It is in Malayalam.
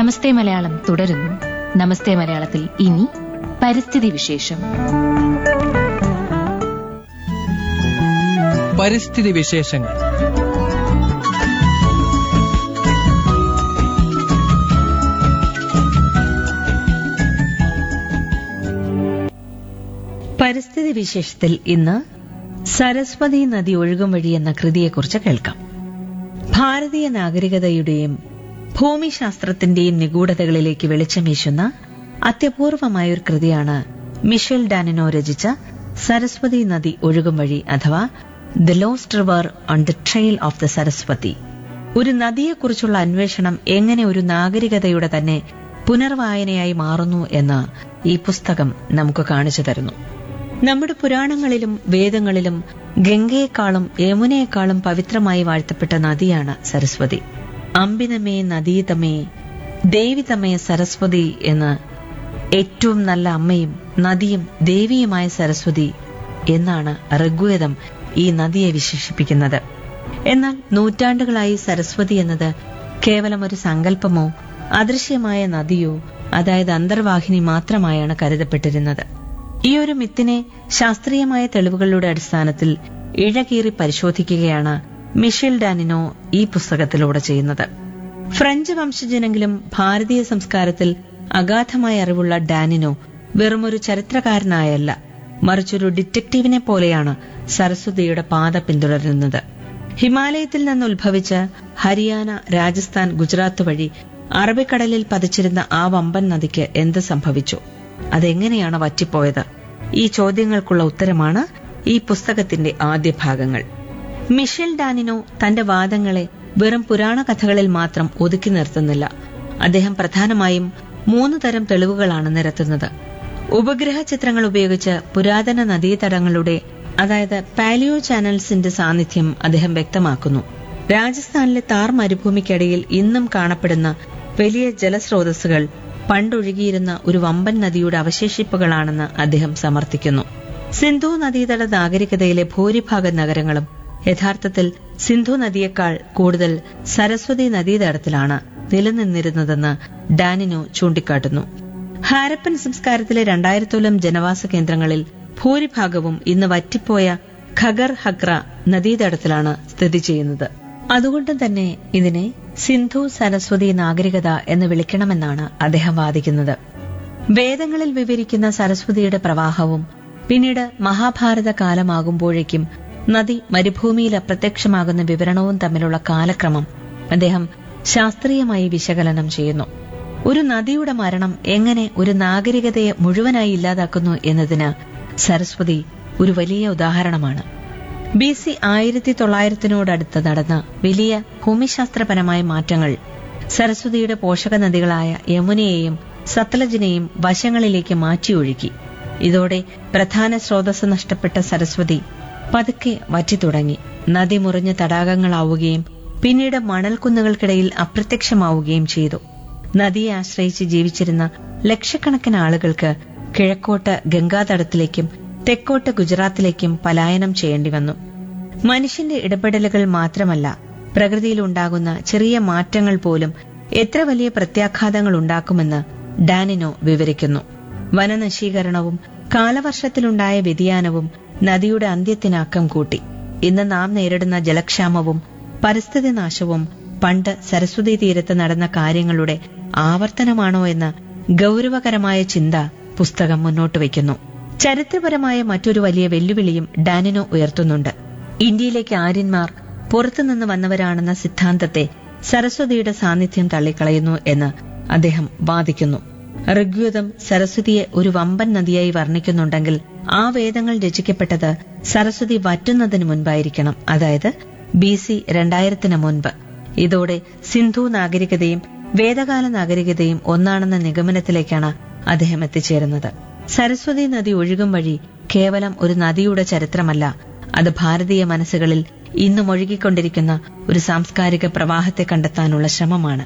നമസ്തേ മലയാളം തുടരുന്നു നമസ്തേ മലയാളത്തിൽ ഇനി പരിസ്ഥിതി വിശേഷം പരിസ്ഥിതി വിശേഷങ്ങൾ പരിസ്ഥിതി വിശേഷത്തിൽ ഇന്ന് സരസ്വതി നദി ഒഴുകും വഴി എന്ന കൃതിയെക്കുറിച്ച് കേൾക്കാം ഭാരതീയ നാഗരികതയുടെയും ഭൂമിശാസ്ത്രത്തിന്റെയും നിഗൂഢതകളിലേക്ക് വെളിച്ചം വീശുന്ന അത്യപൂർവമായ ഒരു കൃതിയാണ് മിഷേൽ ഡാനിനോ രചിച്ച സരസ്വതി നദി ഒഴുകും വഴി അഥവാ the lost river on the trail of the Saraswati ഒരു നദിയെക്കുറിച്ചുള്ള അന്വേഷണം എങ്ങനെ ഒരു നാഗരികതയുടെ തന്നെ പുനർവായനയായി മാറുന്നു എന്ന് ഈ പുസ്തകം നമുക്ക് കാണിച്ചു തരുന്നു നമ്മുടെ പുരാണങ്ങളിലും വേദങ്ങളിലും ഗംഗയെക്കാളും യമുനയെക്കാളും പവിത്രമായി വാഴ്ത്തപ്പെട്ട നദിയാണ് സരസ്വതി അമ്പിതമേ നദീതമേ ദേവിതമേ സരസ്വതി എന്ന് ഏറ്റവും നല്ല അമ്മയും നദിയും ദേവിയുമായ സരസ്വതി എന്നാണ് ഋഗ്വേദം ഈ നദിയെ വിശേഷിപ്പിക്കുന്നത് എന്നാൽ നൂറ്റാണ്ടുകളായി സരസ്വതി എന്നത് കേവലം ഒരു സങ്കല്പമോ അദൃശ്യമായ നദിയോ അതായത് അന്തർവാഹിനി മാത്രമായാണ് കരുതപ്പെട്ടിരുന്നത് ഈ ഒരു മിത്തിനെ ശാസ്ത്രീയമായ തെളിവുകളുടെ അടിസ്ഥാനത്തിൽ ഇഴകീറി പരിശോധിക്കുകയാണ് മിഷേൽ ഡാനിനോ ഈ പുസ്തകത്തിലൂടെ ചെയ്യുന്നത് ഫ്രഞ്ച് വംശജനെങ്കിലും ഭാരതീയ സംസ്കാരത്തിൽ അഗാധമായ അറിവുള്ള ഡാനിനോ വെറുമൊരു ചരിത്രകാരനായല്ല മറിച്ചൊരു ഡിറ്റക്റ്റീവിനെ പോലെയാണ് സരസ്വതിയുടെ പാത പിന്തുടരുന്നത് ഹിമാലയത്തിൽ നിന്ന് ഉത്ഭവിച്ച് ഹരിയാന രാജസ്ഥാൻ ഗുജറാത്ത് വഴി അറബിക്കടലിൽ പതിച്ചിരുന്ന ആ വമ്പൻ നദിക്ക് എന്ത് സംഭവിച്ചു അതെങ്ങനെയാണ് വറ്റിപ്പോയത് ഈ ചോദ്യങ്ങൾക്കുള്ള ഉത്തരമാണ് ഈ പുസ്തകത്തിന്റെ ആദ്യ ഭാഗങ്ങൾ മിഷേൽ ഡാനിനോ തന്റെ വാദങ്ങളെ വെറും പുരാണ കഥകളിൽ മാത്രം ഒതുക്കി നിർത്തുന്നില്ല അദ്ദേഹം പ്രധാനമായും മൂന്ന് തരം തെളിവുകളാണ് നിരത്തുന്നത് ഉപഗ്രഹ ചിത്രങ്ങൾ ഉപയോഗിച്ച് പുരാതന നദീതടങ്ങളുടെ അതായത് പാലിയോ ചാനൽസിന്റെ സാന്നിധ്യം അദ്ദേഹം വ്യക്തമാക്കുന്നു രാജസ്ഥാനിലെ താർ മരുഭൂമിക്കിടയിൽ ഇന്നും കാണപ്പെടുന്ന വലിയ ജലസ്രോതസ്സുകൾ പണ്ടൊഴുകിയിരുന്ന ഒരു വമ്പൻ നദിയുടെ അവശേഷിപ്പുകളാണെന്ന് അദ്ദേഹം സമർത്ഥിക്കുന്നു സിന്ധു നദീതട നാഗരികതയിലെ ഭൂരിഭാഗം നഗരങ്ങളും യഥാർത്ഥത്തിൽ സിന്ധു നദിയേക്കാൾ കൂടുതൽ സരസ്വതി നദീതടത്തിലാണ് നിലനിന്നിരുന്നതെന്ന് ഡാനിനോ ചൂണ്ടിക്കാട്ടുന്നു ഹാരപ്പൻ സംസ്കാരത്തിലെ രണ്ടായിരത്തോളം ജനവാസ കേന്ദ്രങ്ങളിൽ ഭൂരിഭാഗവും ഇന്ന് വറ്റിപ്പോയ ഖഗർ ഹഗ്ര നദീതടത്തിലാണ് സ്ഥിതി ചെയ്യുന്നത് അതുകൊണ്ട് തന്നെ ഇതിനെ സിന്ധു സരസ്വതി നാഗരികത എന്ന് വിളിക്കണമെന്നാണ് അദ്ദേഹം വാദിക്കുന്നത് വേദങ്ങളിൽ വിവരിക്കുന്ന സരസ്വതിയുടെ പ്രവാഹവും പിന്നീട് മഹാഭാരത കാലമാകുമ്പോഴേക്കും നദി മരുഭൂമിയിൽ അപ്രത്യക്ഷമാകുന്ന വിവരണവും തമ്മിലുള്ള കാലക്രമം അദ്ദേഹം ശാസ്ത്രീയമായി വിശകലനം ചെയ്യുന്നു ഒരു നദിയുടെ മരണം എങ്ങനെ ഒരു നാഗരികതയെ മുഴുവനായി ഇല്ലാതാക്കുന്നു എന്നതിന് സരസ്വതി ഒരു വലിയ ഉദാഹരണമാണ് ബി സി ആയിരത്തി തൊള്ളായിരത്തിനോടടുത്ത് നടന്ന വലിയ ഭൂമിശാസ്ത്രപരമായ മാറ്റങ്ങൾ സരസ്വതിയുടെ പോഷക നദികളായ യമുനയെയും സത്ലജിനെയും വശങ്ങളിലേക്ക് മാറ്റിയൊഴുക്കി ഇതോടെ പ്രധാന സ്രോതസ് നഷ്ടപ്പെട്ട സരസ്വതി പതുക്കെ വറ്റിത്തുടങ്ങി നദി മുറിഞ്ഞ തടാകങ്ങളാവുകയും പിന്നീട് മണൽക്കുന്നുകൾക്കിടയിൽ അപ്രത്യക്ഷമാവുകയും ചെയ്തു നദിയെ ആശ്രയിച്ച് ജീവിച്ചിരുന്ന ലക്ഷക്കണക്കിന് ആളുകൾക്ക് കിഴക്കോട്ട് ഗംഗാതടത്തിലേക്കും തെക്കോട്ട് ഗുജറാത്തിലേക്കും പലായനം ചെയ്യേണ്ടി വന്നു മനുഷ്യന്റെ ഇടപെടലുകൾ മാത്രമല്ല പ്രകൃതിയിലുണ്ടാകുന്ന ചെറിയ മാറ്റങ്ങൾ പോലും എത്ര വലിയ പ്രത്യാഘാതങ്ങൾ ഉണ്ടാക്കുമെന്ന് ഡാനിനോ വിവരിക്കുന്നു വനനശീകരണവും കാലവർഷത്തിലുണ്ടായ വ്യതിയാനവും നദിയുടെ അന്ത്യത്തിനാക്കം കൂട്ടി ഇന്ന് നാം നേരിടുന്ന ജലക്ഷാമവും പരിസ്ഥിതി നാശവും പണ്ട് സരസ്വതി തീരത്ത് നടന്ന കാര്യങ്ങളുടെ ആവർത്തനമാണോ എന്ന ഗൗരവകരമായ ചിന്ത പുസ്തകം മുന്നോട്ട് വയ്ക്കുന്നു ചരിത്രപരമായ മറ്റൊരു വലിയ വെല്ലുവിളിയും ഡാനിനോ ഉയർത്തുന്നുണ്ട് ഇന്ത്യയിലേക്ക് ആര്യന്മാർ പുറത്തുനിന്ന് വന്നവരാണെന്ന സിദ്ധാന്തത്തെ സരസ്വതിയുടെ സാന്നിധ്യം തള്ളിക്കളയുന്നു എന്ന് അദ്ദേഹം വാദിക്കുന്നു ഋഗ്വേദം സരസ്വതിയെ ഒരു വമ്പൻ നദിയായി വർണ്ണിക്കുന്നുണ്ടെങ്കിൽ ആ വേദങ്ങൾ രചിക്കപ്പെട്ടത് സരസ്വതി വറ്റുന്നതിന് മുൻപായിരിക്കണം അതായത് ബി സി രണ്ടായിരത്തിന് മുൻപ് ഇതോടെ സിന്ധു നാഗരികതയും വേദകാല നാഗരികതയും ഒന്നാണെന്ന നിഗമനത്തിലേക്കാണ് അദ്ദേഹം എത്തിച്ചേരുന്നത് സരസ്വതി നദി ഒഴുകും വഴി കേവലം ഒരു നദിയുടെ ചരിത്രമല്ല അത് ഭാരതീയ മനസ്സുകളിൽ ഇന്നും ഒഴുകിക്കൊണ്ടിരിക്കുന്ന ഒരു സാംസ്കാരിക പ്രവാഹത്തെ കണ്ടെത്താനുള്ള ശ്രമമാണ്